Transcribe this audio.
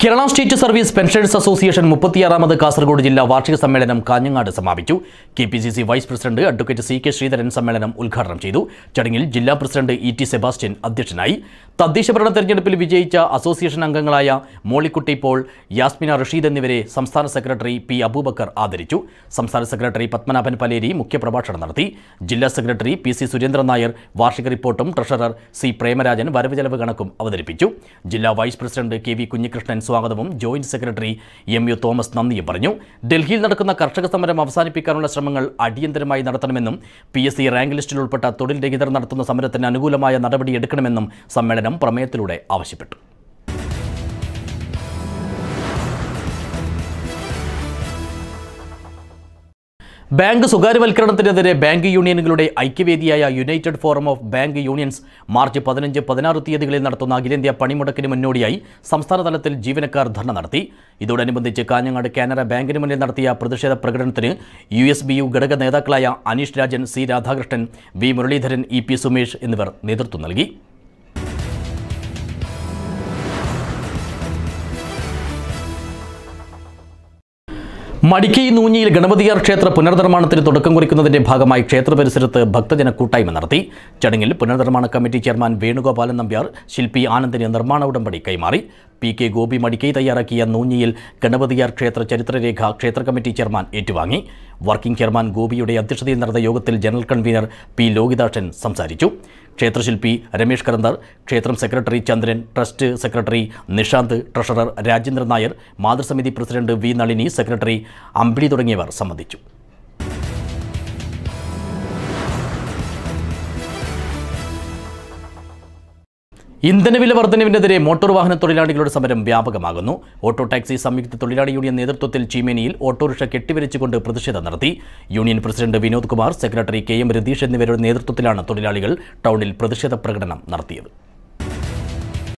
Kerala state service pensions association മുപ്പത്തിയാറാമത് കാസർഗോഡ് ജില്ലാ വാർഷിക സമ്മേളനം കാഞ്ഞങ്ങാട് സമാപിച്ചു K P C C vice president advocate C K Sreedharan സമ്മേളനം ഉദ്ഘാടനം ചെയ്തു ചടങ്ങിൽ ജില്ലാ പ്രസിഡന്റ് ഇ ടി സെബാസ്റ്റ്യൻ അധ്യക്ഷനായി തദ്ദേശ ഭരണ തെരഞ്ഞെടുപ്പിൽ വിജയിച്ച അസോസിയേഷൻ അംഗങ്ങളായ മോളിക്കുട്ടി പോൾ യാസ്മിന റഷീദ് എന്നിവരെ സംസ്ഥാന സെക്രട്ടറി പി അബൂബക്കർ ആദരിച്ചു സംസ്ഥാന സെക്രട്ടറി പത്മനാഭൻ പലേരി മുഖ്യപ്രഭാഷണം നടത്തി ജില്ലാ secretary P C Surendran Nair വാർഷിക റിപ്പോർട്ടും ട്രഷറർ സി പ്രേമരാജൻ വരവ് ചെലവ് കണക്കും അവതരിപ്പിച്ചു ജില്ലാ vice president K V Kunhikrishnan സ്വാഗതവും joint secretary M U Thomas നന്ദിയും പറഞ്ഞു ഡൽഹിയിൽ നടക്കുന്ന കർഷക സമരം അവസാനിപ്പിക്കാനുള്ള ശ്രമങ്ങൾ അടിയന്തരമായി നടത്തണമെന്നും പി എസ് സി റാങ്ക് ലിസ്റ്റിൽ ഉൾപ്പെട്ട തൊഴിൽ രഹിതർ നടത്തുന്ന സമരത്തിന് അനുകൂലമായ നടപടിയെടുക്കണമെന്നും സമ്മേളനം പ്രമേയത്തിലൂടെ ആവശ്യപ്പെട്ടു ബാങ്ക് സ്വകാര്യവൽക്കരണത്തിനെതിരെ ബാങ്ക് യൂണിയനുകളുടെ ഐക്യവേദിയായ united forum of bank unions March പതിനഞ്ച് പതിനാറ് തീയതികളിൽ നടത്തുന്ന അഖിലേന്ത്യാ പണിമുടക്കിന് മുന്നോടിയായി സംസ്ഥാന തലത്തിൽ ജീവനക്കാർ ധർണ നടത്തി ഇതോടനുബന്ധിച്ച് കാഞ്ഞങ്ങാട് കാനറ ബാങ്കിന് മുന്നിൽ നടത്തിയ പ്രതിഷേധ പ്രകടനത്തിന് യു എസ് ബി യു ഘടക നേതാക്കളായ Aneesh Rajan C Radhakrishnan V Muraleedharan E P Sumesh എന്നിവർ നേതൃത്വം നൽകി മടിക്കൈ നൂഞ്ഞിയിൽ ഗണപതിയാർ ക്ഷേത്ര പുനർനിർമ്മാണത്തിന് തുടക്കം കുറിക്കുന്നതിന്റെ ഭാഗമായി ക്ഷേത്ര പരിസരത്ത് ഭക്തജന കൂട്ടായ്മ നടത്തി ചടങ്ങിൽ പുനർനിർമ്മാണ കമ്മിറ്റി ചെയർമാൻ വേണുഗോപാലൻ നമ്പ്യാർ ശില്പി ആനന്ദിന് നിർമ്മാണ ഉടമ്പടി കൈമാറി പി കെ ഗോപി മടിക്കൈ തയ്യാറാക്കിയ നൂഞ്ഞിയിൽ ഗണപതിയാർ ക്ഷേത്ര ചരിത്രരേഖ ക്ഷേത്ര കമ്മിറ്റി ചെയർമാൻ ഏറ്റുവാങ്ങി വർക്കിംഗ് ചെയർമാൻ ഗോപിയുടെ അധ്യക്ഷതയിൽ നടന്ന യോഗത്തിൽ ജനറൽ കൺവീനർ പി ലോകിതാക്ഷൻ സംസാരിച്ചു ക്ഷേത്രശില്പി രമേഷ് കരന്ദർ ക്ഷേത്രം secretary Chandran trust secretary Nishanth treasurer Rajendran Nair മാതൃസമിതി president V Nalini secretary Ambili തുടങ്ങിയവർ സംബന്ധിച്ചു ഇന്ധനവില വർധനവിനെതിരെ മോട്ടോർ വാഹന തൊഴിലാളികളുടെ സമരം വ്യാപകമാകുന്നു ഓട്ടോ ടാക്സി സംയുക്ത തൊഴിലാളി യൂണിയൻ നേതൃത്വത്തിൽ ചീമേനിയിൽ ഓട്ടോറിക്ഷ കെട്ടിവരിച്ചുകൊണ്ട് പ്രതിഷേധം നടത്തി union president Vinod Kumar secretary K M Ratheesh എന്നിവരുടെ നേതൃത്വത്തിലാണ് തൊഴിലാളികൾ ടൗണിൽ പ്രതിഷേധ പ്രകടനം നടത്തിയത്